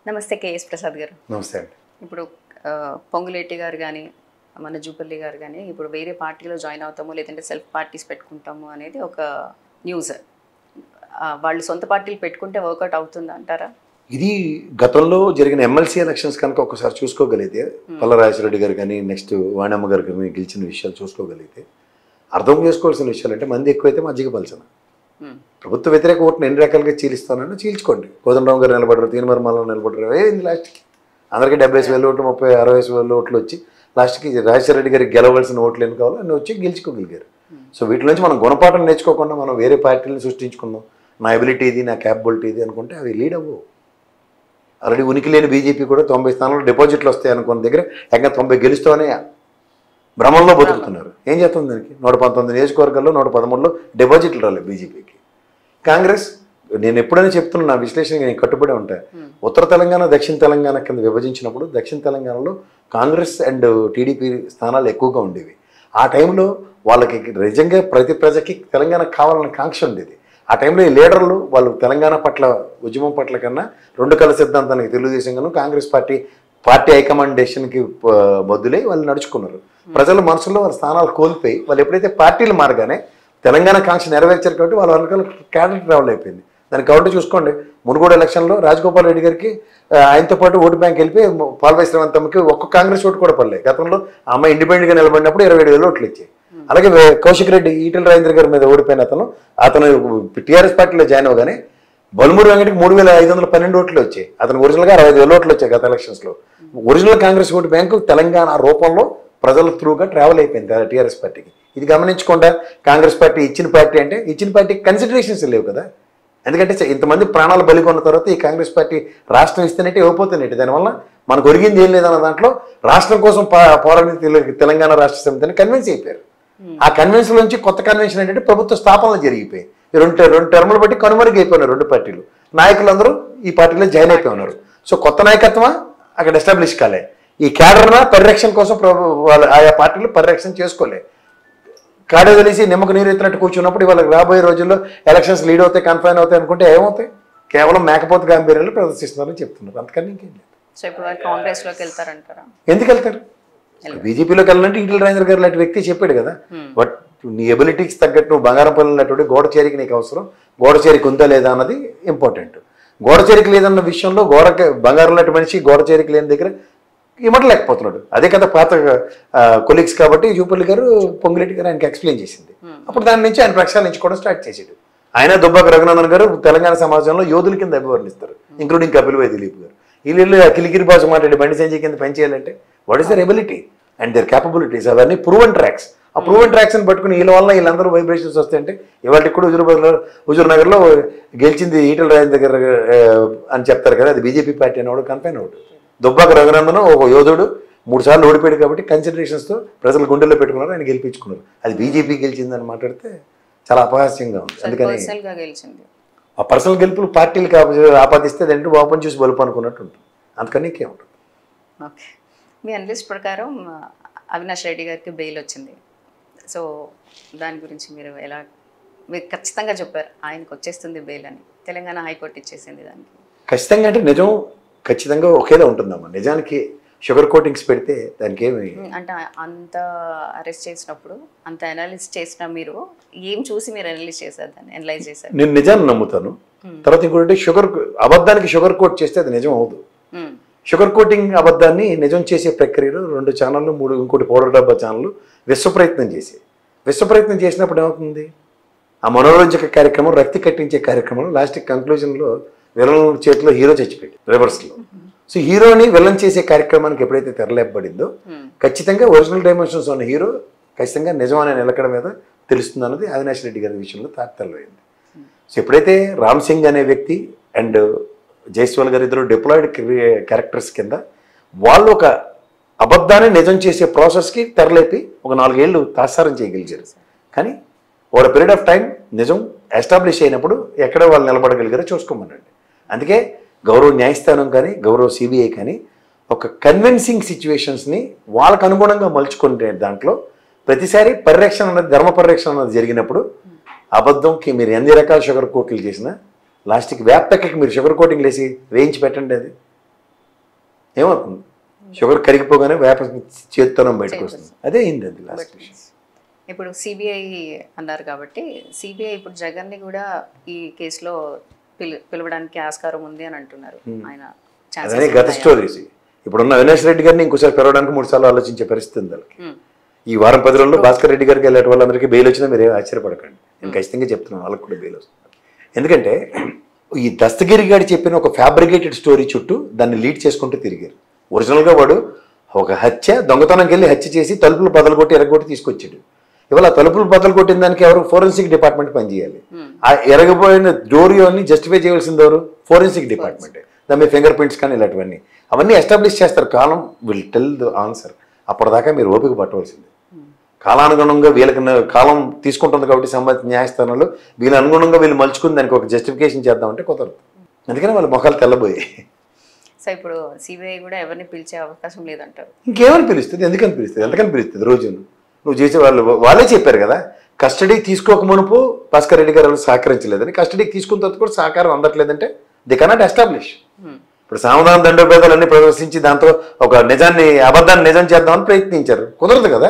నమస్తే కేఎస్ ప్రసాద్ గారు నమస్తే అండి ఇప్పుడు ఆ, పొంగులేటి గారు కానీ మన జూపల్లి గారు కానీ ఇప్పుడు వేరే పార్టీలో జాయిన్ అవుతాము లేదంటే సెల్ఫ్ పార్టీస్ పెట్టుకుంటాము అనేది ఒక న్యూస్ ఆ, వాళ్ళు సొంత పార్టీలు పెట్టుకుంటే వర్కౌట్ అవుతుంది అంటారా ఇది గతంలో జరిగిన ఎమ్మెల్సీ ఎలక్షన్స్ కనుక ఒకసారి చూసుకోగలిగితే పల్లరాజరెడ్డి గారు కానీ నెక్స్ట్ వాణమ్మ గారు కానీ గెలిచిన విషయాలు చూసుకోగలిగితే అర్థం చేసుకోవాల్సిన విషయాలు అంటే మంది ఎక్కువైతే మజ్జిగ పలచన ఉమ్, ప్రభుత్వ వ్యతిరేక ఓటును ఎన్ని రకాలుగా చీలిస్తానని చీల్చుకోండి కోదండరావు గారు నిలబడరు తీనమర్మాలలో నిలబడరు ఏంది లాస్ట్కి అందరికీ డెబ్బై ఐదు వేల ఓట్లు ముప్పై అరవై ఐదు వేల ఓట్లు వచ్చి లాస్ట్కి రాజశేఖర రెడ్డి గారికి గెలవలసిన ఓట్లు ఎన్ని కావాలో అన్ని వచ్చి గెలుచుకోగలిగారు సో వీటి నుంచి మనం గుణపాఠం నేర్చుకోకుండా మనం వేరే పార్టీలను సృష్టించుకుందాం నా ఎబిలిటీ ఇది నా క్యాపబిలిటీ ఇది అనుకుంటే అవి లీడ్ అవ్వవు ఆల్రెడీ ఉనికి లేని బీజేపీ కూడా తొంభై స్థానాల్లో డిపాజిట్లు వస్తాయి అనుకున్న దగ్గర ఇంకా తొంభై గెలుస్తూనే భ్రమంలో బతుకుతున్నారు ఏం చేస్తుంది దానికి నూట పంతొమ్మిది నియోజకవర్గాల్లో నూట పదమూడులో డిపాజిట్లు రాలేదు బీజేపీకి కాంగ్రెస్ నేను ఎప్పుడైనా చెప్తున్నా నా విశ్లేషణ నేను కట్టుబడి ఉంటాయి ఉత్తర తెలంగాణ దక్షిణ తెలంగాణ కింద విభజించినప్పుడు దక్షిణ తెలంగాణలో కాంగ్రెస్ అండ్ టీడీపీ స్థానాలు ఎక్కువగా ఉండేవి ఆ టైంలో వాళ్ళకి నిజంగా ప్రతి ప్రజకి తెలంగాణ కావాలన్న కాంక్ష ఉండేది ఆ టైంలో ఈ లీడర్లు వాళ్ళు తెలంగాణ పట్ల ఉద్యమం పట్ల కన్నా రెండు కళ సిద్ధాంతానికి తెలుగుదేశంగాను కాంగ్రెస్ పార్టీ పార్టీ హైకమాండేషన్కి బద్దులై వాళ్ళు నడుచుకున్నారు ప్రజల మనసులో వాళ్ళ స్థానాలు కోల్పోయి వాళ్ళు ఎప్పుడైతే పార్టీలు మారగానే తెలంగాణ కాంక్ష నెరవేర్చారు కాబట్టి వాళ్ళ వెనకాల క్యాడర్ ట్రావెల్ అయిపోయింది దానికి కాబట్టి చూసుకోండి మునుగోడు ఎలక్షన్లో రాజగోపాల్ రెడ్డి గారికి ఆ, ఆయనతో పాటు ఓటు బ్యాంక్ వెళ్ళిపోయి పాల్వై శ్రీవంతమ్మకి ఒక్క కాంగ్రెస్ ఓటు కూడా పడలేదు గతంలో ఆ అమ్మాయి ఇండిపెండెంట్గా నిలబడినప్పుడు ఇరవై ఏడు వేలు ఓట్లు ఇచ్చాయి అలాగే వే- కౌశిక్ రెడ్డి ఈటెల రాజేంద్ర గారి మీద ఓడిపోయిన అతను అతను టీఆర్ఎస్ పార్టీలో జాయిన్ అవ్వగానే బలుమూరు వెంకటికి మూడు వేల ఐదు వందల పన్నెండు ఓట్లు వచ్చాయి అతను ఒరిజినల్గా అరవై ఐదు వేల ఓట్లు వచ్చాయి గత ఎలక్షన్స్లో original Congress vote bank Telangana రూపంలో ప్రజల త్రూగా ట్రావెల్ అయిపోయింది టీఆర్ఎస్ పార్టీకి ఇది గమనించకుండా కాంగ్రెస్ పార్టీ ఇచ్చిన పార్టీ అంటే ఇచ్చిన పార్టీకి కన్సిడరేషన్స్ లేవు కదా ఎందుకంటే చ- ఇంతమంది ప్రాణాలు బలికొన్న తర్వాత ఈ కాంగ్రెస్ పార్టీ రాష్ట్రం ఇస్తేనేటి ఇవ్వబోతున్నట్టు దానివల్ల మనకు ఒరిగింది ఏం లేదన్న దాంట్లో రాష్ట్రం కోసం పా- పోరాడిన తెల- తెలంగాణ రాష్ట్ర సమితిని కన్విన్స్ అయిపోయారు ఆ కన్వెన్షన్ నుంచి కొత్త కన్వెన్షన్ ఏంటంటే ప్రభుత్వ స్థాపనలు జరిగిపోయాయి ఈ రెండు రెండు టర్ములు బట్టి కనుమరుగు అయిపోయినారు రెండు పార్టీలు నాయకులందరూ ఈ పార్టీలో జాయిన్ అయిపోయి ఉన్నారు సో కొత్త నాయకత్వమా అక్కడ ఎస్టాబ్లిష్ కాలే ఈ క్యాడర్న పరిరక్షణ కోసం ప్రభు వాళ్ళు ఆయా పార్టీలు పరిరక్షణ చేసుకోలే కాడ తెలిసి నిమ్మకు నీరు ఎత్తినట్టు కూర్చున్నప్పుడు ఇవాళ రాబోయే రోజుల్లో ఎలక్షన్స్ లీడ్ అవుతాయి కన్ఫైన్ అవుతాయి అనుకుంటే ఏమవుతాయి కేవలం మేకపోతే గాంభీర్యాలు ప్రదర్శిస్తున్నారని చెప్తున్నారు అంతకన్నా ఇంకేం లేదు సో ఇప్పుడు వారు కాంగ్రెస్లోకి వెళ్తారంటారా ఎందుకు వెళ్తారు బీజేపీలోకి వెళ్ళాలంటే ఈటల రాజేంద్ర గారు లాంటి వ్యక్తి చెప్పాడు కదా బట్ నీ ఎబిలిటీకి తగ్గట్టు నువ్వు బంగారం పనులు ఉన్నటువంటి గోడ చేరికి నీకు అవసరం గోడ చేరికి ఉందా లేదా అన్నది ఇంపార్టెంట్ గోడ చేరికి లేదన్న విషయంలో గోడ బంగారం లాంటి మనిషి గోడ చేరికి లేని దగ్గర ఇమ్మటలేకపోతున్నాడు అదే కదా పాత కొలీగ్స్ కాబట్టి జూపల్లి గారు పొంగిరెడ్డి గారు ఆయనకి ఎక్స్ప్లెయిన్ చేసింది అప్పుడు దాని నుంచి ఆయన ప్రక్షాళించుకోవడం స్టార్ట్ చేసాడు ఆయన దుబ్బాక రఘునందన్ గారు తెలంగాణ సమాజంలో యోధుల కింద అభివర్ణిస్తారు ఇంక్లూడింగ్ కపిల్ వై దిలీప్ గారు వీళ్ళు కిలికిరి భాష మాట్లాడి బండి సంజయ్ కింద పనిచేయాలంటే what is their ability and their capabilities అవన్నీ ప్రూవెన్ ట్రాక్స్ ఆ ప్రూవెన్ ట్రాక్స్ ని పట్టుకుని వీళ్ళ వల్ల వీళ్ళందరూ వైబ్రేషన్స్ వస్తాయంటే ఇవాళ కూడా హుజూర్బాద్లో హుజూర్ నగర్లో గెలిచింది ఈటల రాజేంద్ర దగ్గర అని చెప్తారు కదా అది బీజేపీ పార్టీ అనేవాడు కన్ఫైన్ అవుడు దుబ్బాక రఘునందన్ ఒక యోధుడు మూడు సార్లు ఓడిపోయాడు కాబట్టి కన్సిడరేషన్స్తో ప్రజలు గుండెల్లో పెట్టుకున్నారు ఆయన గెలిపించుకున్నారు అది బీజేపీ గెలిచిందని మాట్లాడితే చాలా అపహాస్యంగా ఉంది సో అందుకని పర్సనల్గా గెలిచింది ఆ పర్సనల్ గెలుపులు పార్టీలకు ఆప- ఆపాదిస్తే దాంట్లో ఓపెన్ చూసి బలుపు అనుకున్నట్టు ఉంటుంది అందుకని ఇంకేముంటుంది ఓకే మీ అనలిస్ట్ ప్రకారం ఆ, అవినాష్ రెడ్డి గారికి బెయిల్ వచ్చింది సో దాని గురించి మీరు ఎలా మీరు ఖచ్చితంగా చెప్పారు ఆయనకు వచ్చేస్తుంది బెయిల్ అని తెలంగాణ హైకోర్టు ఇచ్చేసింది దానికి ఖచ్చితంగా అంటే నిజం ఖచ్చితంగా ఒకేలా ఉంటుందమ్మా నిజానికి షుగర్ కోటింగ్స్ పెడితే దానికి ఏమి ఉమ్, అంటే అంత అరెస్ట్ చేసినప్పుడు అంత అనలిస్ట్ చేసిన మీరు ఏం చూసి మీరు అనలిస్ట్ చేశారు దాన్ని అనలైజ్ చేశారు నేను నిజాన్ని నమ్ముతాను తర్వాత ఇంకోటి షుగర్ అబద్ధానికి షుగర్ కోట్ చేస్తే అది నిజం అవదు ఉమ్, షుగర్ కోటింగ్ అబద్ధాన్ని నిజం చేసే ప్రక్రియలో రెండు ఛానళ్ళు మూడు ఇంకోటి పౌడర్ డబ్బా ఛానళ్ళు విశ్వ ప్రయత్నం చేసి విశ్వ ప్రయత్నం చేసినప్పుడు ఏమవుతుంది ఆ మనోరంజక కార్యక్రమం రక్తి కట్టించే కార్యక్రమం లాస్ట్ కంక్లూజన్లో విలన్ చేతిలో హీరో చచ్చిపోయాడు రివర్స్లో సో హీరోని విలన్ చేసే కార్యక్రమానికి ఎప్పుడైతే తెరలేపబడిందో ఉమ్, ఖచ్చితంగా ఒరిజినల్ డైమెన్షన్స్ ఉన్న హీరో ఖచ్చితంగా నిజం అనే నిలకడ మీద తెలుస్తుంది అన్నది అవినాష్ రెడ్డి గారి విషయంలో తాత్పర్యమైంది సో ఎప్పుడైతే రామ్ సింగ్ అనే వ్యక్తి అండ్ జైస్వాల్ గారు ఇద్దరు డిప్లాయిడ్ క్యారెక్టర్స్ కింద వాళ్ళు ఒక అబద్ధాన్ని నిజం చేసే ప్రాసెస్కి తెరలేపి ఒక నాలుగేళ్లు తాసారం చేయగలిగారు కానీ ఓవర్ పీరియడ్ ఆఫ్ టైం నిజం ఎస్టాబ్లిష్ అయినప్పుడు ఎక్కడ వాళ్ళు నిలబడగలిగారో చూసుకోమనండి అందుకే గౌరవ న్యాయస్థానం కానీ గౌరవ సిబిఐ కానీ ఒక కన్విన్సింగ్ సిచ్యువేషన్స్ని వాళ్ళకు అనుగుణంగా మలుచుకునే దాంట్లో ప్రతిసారి పరిరక్షణ అన్నది ధర్మ పరిరక్షణ అన్నది జరిగినప్పుడు అబద్ధంకి మీరు ఎన్ని రకాల షుగర్ కోట్లు చేసినా లాస్ట్కి వ్యాప్తకి మీరు షుగర్ కోటింగ్ లేసి వేయించి పెట్టండి అది ఏమవుతుంది షుగర్ కరిగిపోగానే వేప చేత్తనం బయటకు వస్తుంది అదే అయింది అది లాస్ట్ ఇప్పుడు సిబిఐ అన్నారు కాబట్టి సిబిఐ ఇప్పుడు జగన్ని కూడా ఈ కేసులో పిలు పిలవడానికి ఆస్కారం ఉంది అని అంటున్నారు ఆయన అదే ఛాన్సెస్ గత స్టోరీస్ ఇప్పుడున్న అవినాష్ రెడ్డి గారిని ఇంకోసారి పిలవడానికి మూడు సార్లు ఆలోచించే పరిస్థితి ఉంది వాళ్ళకి ఈ వారం పది రోజుల్లో భాస్కర్ రెడ్డి గారికి వెళ్ళే వాళ్ళందరికీ బెయిల్ వచ్చినా మీరు ఏం ఆశ్చర్యపడకండి నేను ఖచ్చితంగా చెప్తున్నాను వాళ్ళకి కూడా బెయిల్ వస్తుంది ఎందుకంటే ఈ దస్తగిరి గారు చెప్పిన ఒక ఫ్యాబ్రికేటెడ్ స్టోరీ చుట్టూ దాన్ని లీడ్ చేసుకుంటూ తిరిగారు ఒరిజినల్గా వాడు ఒక హత్య దొంగతనంకి వెళ్ళి హత్య చేసి తలుపులు బదలు కొట్టి ఎరగొట్టి తీసుకొచ్చాడు ఇవాళ ఆ తలుపులు బదలు కొట్టిన దానికి ఎవరు ఫోరెన్సిక్ డిపార్ట్మెంట్ పనిచేయాలి ఆ ఎరగబోయిన డోరియోని జస్టిఫై చేయాల్సింది ఎవరు ఫోరెన్సిక్ డిపార్ట్మెంట్ దాని మీద ఫింగర్ ప్రింట్స్ కానీ ఇలాంటివన్నీ అవన్నీ ఎస్టాబ్లిష్ చేస్తారు కాలం విల్ టెల్ ద ఆన్సర్ అప్పటిదాకా మీరు ఓపిక పట్టవలసింది కాలానుగుణంగా వీళ్ళకి న- కాలం తీసుకుంటుంది కాబట్టి సంబంధించిన న్యాయస్థానంలో వీళ్ళ అనుగుణంగా వీళ్ళు మలుచుకుని దానికి ఒక జస్టిఫికేషన్ చేద్దామంటే కుదరదు అందుకని వాళ్ళ మొఖాలు తెల్లబోయాయి సో ఇప్పుడు సిబిఐ కూడా ఎవరిని పిలిచే అవకాశం లేదంటారు ఇంకేమని పిలుస్తుంది ఎందుకని పిలుస్తుంది ఎంతకని పిలుస్తుంది రోజు నువ్వు చేసే వాళ్ళు వాళ్ళే చెప్పారు కదా కస్టడీకి తీసుకోక మునుపు భాస్కర్ రెడ్డి గారు వాళ్ళు సహకరించలేదని కస్టడీకి తీసుకున్న తర్వాత కూడా సహకారం అందట్లేదంటే ది కెనాట్ ఎస్టాబ్లిష్ Hmm. ఇప్పుడు సామధాన దండోపేదాలన్నీ ప్రదర్శించి దాంతో ఒక నిజాన్ని అబద్ధాన్ని నిజం చేద్దామని ప్రయత్నించారు కుదరదు కదా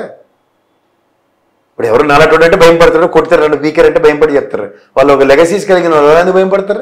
ఇప్పుడు ఎవరు నాలటోడు అంటే భయం పడతారు కొడతారు రెండు వీకర్ అంటే భయం పడి చెప్తారు వాళ్ళు ఒక లెగసీస్ కలిగిన వాళ్ళు ఎందుకు భయం పడతారు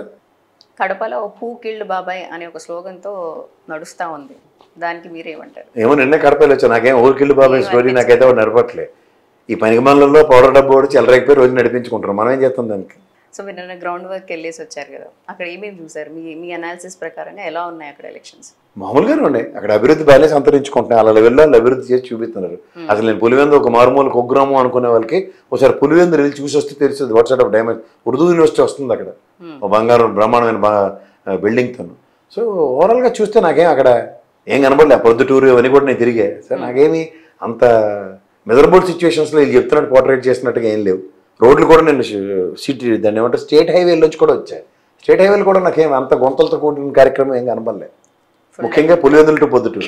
కడపలో హూ కిల్డ్ బాబాయ్ అనే ఒక స్లోగన్తో నడుస్తా ఉంది దానికి మీరేమంటారు ఏమో నిన్నే కడపలు వచ్చా నాకేం ఊరికిల్లు బాబాయ్ స్టోరీ నాకైతే ఒకటి నడపట్లే ఈ పనికిమాలలో పౌడర్ డబ్బు కూడా చెలరేకపోయి రోజు నడిపించుకుంటారు మనం ఏం చేస్తాం దానికి సో మీరు నిన్న గ్రౌండ్ వర్క్ వెళ్ళేసి వచ్చారు కదా అక్కడ ఏమేమి చూసారు మీ మీ అనాలిసిస్ ప్రకారంగా ఎలా ఉన్నాయి అక్కడ ఎలక్షన్స్ మామూలుగానే ఉన్నాయి అక్కడ అభివృద్ధి బాగానే సంతరించుకుంటున్నాయి అలా లెవెల్లో వాళ్ళు అభివృద్ధి చేసి చూపిస్తున్నారు అసలు నేను పులివెందు ఒక మారుమూల కుగ్రామం అనుకునే వాళ్ళకి ఒకసారి పులివెందు వెళ్ళి చూసి వస్తే తెలుస్తుంది WhatsApp of diamond Urdu university వస్తుంది అక్కడ ఒక బంగారం బ్రహ్మాండమైన బా బిల్డింగ్ తను సో ఓవరాల్గా చూస్తే నాకేం అక్కడ ఏం కనబడలే పొద్దుటూరు ఇవన్నీ కూడా నేను తిరిగే సార్ నాకేమి అంత మెజరబుల్ సిచ్యువేషన్స్లో వీళ్ళు చెప్తున్నట్టు పోర్ట్రేట్ చేసినట్టుగా ఏం లేవు రోడ్లు కూడా నేను సిటీ దాన్ని ఏమంటే స్టేట్ హైవేల నుంచి కూడా వచ్చాయి స్టేట్ హైవేలు కూడా నాకేం అంత గొంతలతో కూడిన కార్యక్రమం ఏం కనబడలే ముఖ్యంగా పులివెందులు టు పొద్దుటూరు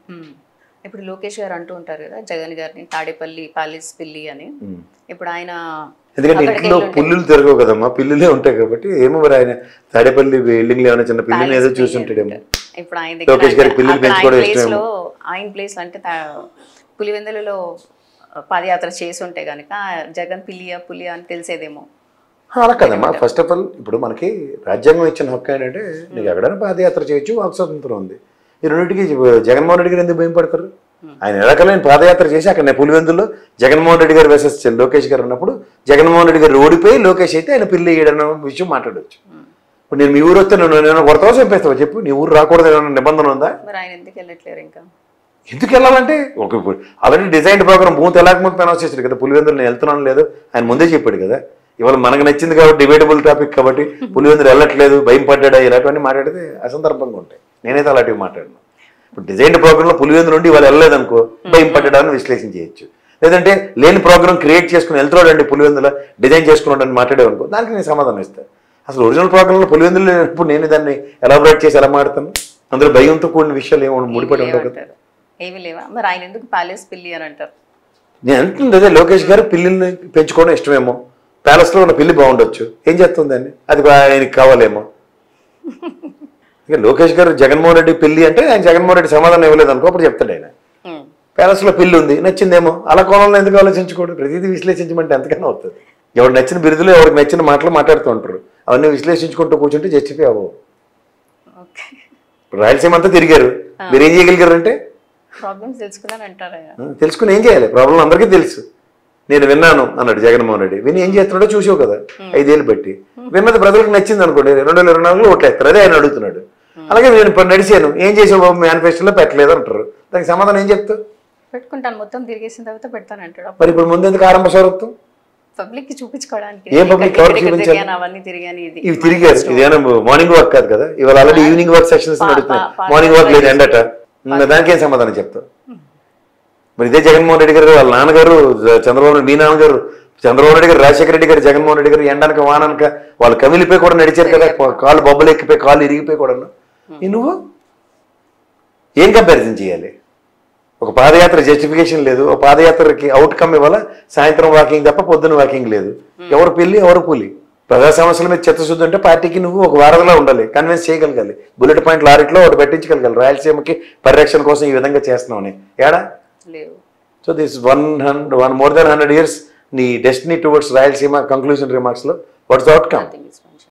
ఇప్పుడు లోకేష్ గారు అంటూ ఉంటారు కదా జగన్ గారిని తాడేపల్లి పాలిస్ పిల్లి అని ఇప్పుడు ఆయన ఎందుకంటే అక్కడికి ఇంట్లో వెళ్ళి ఉంటే- పుల్లులు తిరగవు కదమ్మా పిల్లులే ఉంటాయి కాబట్టి ఏమో మరి ఆయన తాడేపల్లి బిల్డింగ్లో ఏమైనా చిన్న పిల్లిని ఏదో Palace చూసి పిల్లి ఉంటాడేమో అంటారు. ఇప్పుడు ఆయన లోకేష్ దగ్గర గారికి పిల్లులు అక్కడ ఆయన పెంచుకోవడం place ఇష్టమేమో. లో ఆయన ప్లేస్ అంటే తా- పులివెందులలో పాదయాత్ర చేసి ఉంటే కనుక జగన్ పిల్లియా పులియా అని తెలిసేదేమో అలా కదమ్మా ఫస్ట్ ఆఫ్ ఆల్ ఇప్పుడు మనకి రాజ్యాంగం ఇచ్చిన హక్కు ఏంటంటే నీకు ఎక్కడైనా పాదయాత్ర చేయొచ్చు వాక్ స్వాతంత్రం ఉంది ఈ రెండింటికి జగన్మోహన్ రెడ్డి గారు ఎందుకు భయపడతారు ఆయన ఎలాకలేని పాదయాత్ర చేసి అక్కడ నేను పులివెందుల్లో జగన్మోహన్ రెడ్డి గారు వెసెస్ లోకేష్ గారు ఉన్నప్పుడు జగన్మోహన్ రెడ్డి గారు ఓడిపోయి లోకేష్ అయితే ఆయన పిల్లి వేయడన్న విషయం మాట్లాడవచ్చు ఇప్పుడు నేను మీ ఊరు వస్తే నేను నేను కొడతావా చంపేస్తావా చెప్పు నీ ఊరు రాకూడదు ఏమైనా నిబంధన ఉందా మరి ఆయన ఎందుకు వెళ్ళట్లేరు ఇంకా ఎందుకు వెళ్ళాలంటే ఒక ఆల్రెడీ డిజైన్ ప్రోగ్రామ్ భూమి తెలాకముందు అనౌన్స్ చేశాడు కదా పులివెందులు నేను వెళ్తున్నాను లేదు ఆయన ముందే చెప్పాడు కదా ఇవాళ మనకు నచ్చింది కాబట్టి డిబేటబుల్ టాపిక్ కాబట్టి పులివెందులు వెళ్ళట్లేదు భయం పడ్డాడా ఇలాంటివన్నీ మాట్లాడితే అసందర్భంగా ఉంటాయి నేనైతే అలాంటివి మాట్లాడను ఇప్పుడు డిజైన్ ప్రోగ్రాంలో పులివెందులు నుండి వాళ్ళు వెళ్ళలేదు అనుకో భయం పడ్డాడని విశ్లేషణ చేయొచ్చు లేదంటే లేని ప్రోగ్రామ్ క్రియేట్ చేసుకుని వెళ్తున్నాడండి పులివెందుల డిజైన్ చేసుకున్నాడని మాట్లాడేవనుకో దానికి నేను సమాధానం ఇస్తాను అసలు ఒరిజినల్ ప్రోగ్రాంలో పులివెందులు లేనప్పుడు నేను దాన్ని ఎలాబరేట్ చేసి ఎలా మాడతాను అందులో భయంతో కూడిన విషయాలు ఏమో ముడిపడి ఉండవు కదా ఏమంటారు ఏమీ లేవా మరి ఆయన ఎందుకు ప్యాలెస్ పిల్లి అని అంటారు నేను అంటుంది అదే లోకేష్ గారు పిల్లిని పెంచుకోవడం ఇష్టమేమో ప్యాలెస్లో ఉన్న పిల్లి బాగుండొచ్చు ఏం చేస్తుంది అని అది ఆయనకి కావాలేమో ఇక లోకేష్ గారు జగన్మోహన్ రెడ్డి పిల్లి అంటే ఆయన జగన్మోహన్ రెడ్డి సమాధానం ఇవ్వలేదు అనుకో అప్పుడు చెప్తాడు ఆయన హ్మ్. ప్యాలెస్లో పిల్లి ఉంది నచ్చిందేమో అలా కోణంలో ఎందుకు ఆలోచించకూడదు ప్రతిదీ విశ్లేషించమంటే ఎంతకైనా అవుతుంది ఎవరు నచ్చిన బిరుదులు ఎవరికి నచ్చిన మాటలు మాట్లాడుతూ ఉంటారు అవన్నీ విశ్లేషించుకుంటూ కూర్చుంటే జస్టిఫై అవ్వవు ఓకే ఇప్పుడు రాయలసీమ అంతా తిరిగారు మీరు ఏం చేయగలిగారంటే ప్రాబ్లమ్స్ తెలుసుకున్నాను అంటారు ఆయన ఆ, తెలుసుకుని ఏం చేయాలి ప్రాబ్లం అందరికీ తెలుసు నేను విన్నాను అన్నాడు జగన్మోహన్ రెడ్డి విని ఏం చేస్తున్నాడో చూసావు కదా ఐదేళ్ళు బట్టి విన్నది ప్రజలకు నచ్చింది అనుకోండి రెండు వేల ఇరవై నాలుగులో ఓట్లేస్తారు అదే ఆయన అడుగుతున్నాడు అలాగే నేను ఇప్పుడు నడిచాను ఏం చేసావు బాబు మేనిఫెస్టోలో పెట్టలేదు అంటారు దానికి సమాధానం ఏం చెప్తావు పెట్టుకుంటాను మొత్తం తిరిగేసిన తర్వాత పెడతాను అంటాడు మరి ఇప్పుడు ముందు ఎందుకు ఆరంభ స్వరత్వం పబ్లిక్ కి చూపించుకోవడానికి ఏం public? ఇక్కడ- ఎవరికి ఇక్కడ చూపించాలి? తిరిగాను, అవన్నీ తిరిగాను ఇది ఇవి తిరిగారు ఇదేనా మార్నింగ్ వాక్ కాదు కదా ఇవాళ ఆల్రెడీ ఈవినింగ్ వాక్ సెక్షన్స్ పా- నడుస్తున్నాయి పా- మార్నింగ్ వాక్ లేదు ఎండట ఇంకా దానికి ఏం సమాధానం చెప్తావు మరి ఇదే జగన్మోహన్ రెడ్డి గారు వాళ్ళ నాన్నగారు జ- చంద్రబాబు నాయుడు, మీ నాన్నగారు చంద్రబాబు నాయుడు గారు రాజశేఖర రెడ్డి గారు జగన్మోహన్ రెడ్డి గారు ఎండనక వాననక వాళ్ళు కమిలిపోయి కూడా నడిచారు కదా కాళ్ళు బొబ్బలు ఎక్కిపోయి కాళ్ళు ఇరిగిపోయి కూడా ఈ నువ్వు ఏం కంపారిజన్ చేయాలి ఒక పాదయాత్ర జస్టిఫికేషన్ లేదు ఒక పాదయాత్రకి అవుట్కమ్ ఇవ్వాల సాయంత్రం వాకింగ్ తప్ప పొద్దున వాకింగ్ లేదు ఎవరు పెళ్ళి ఎవరు పులి ప్రజా సమస్యల మీద చిత్తశుద్ధి ఉంటే పార్టీకి నువ్వు ఒక వారధిలో ఉండాలి కన్విన్స్ చేయగలగాలి బుల్లెట్ పాయింట్ లారీట్లో ఒకటి పెట్టించగలగాలి రాయలసీమకి పరిరక్షణ కోసం ఈ విధంగా చేస్తున్నామని ఏడా లేవు so this one hundred one more than hundred years నీ డెస్టినీ టువర్డ్స్ రాయలసీమ కంక్లూజన్ రిమార్క్స్లో వాట్స్ అవుట్కమ్ నథింగ్ ఇస్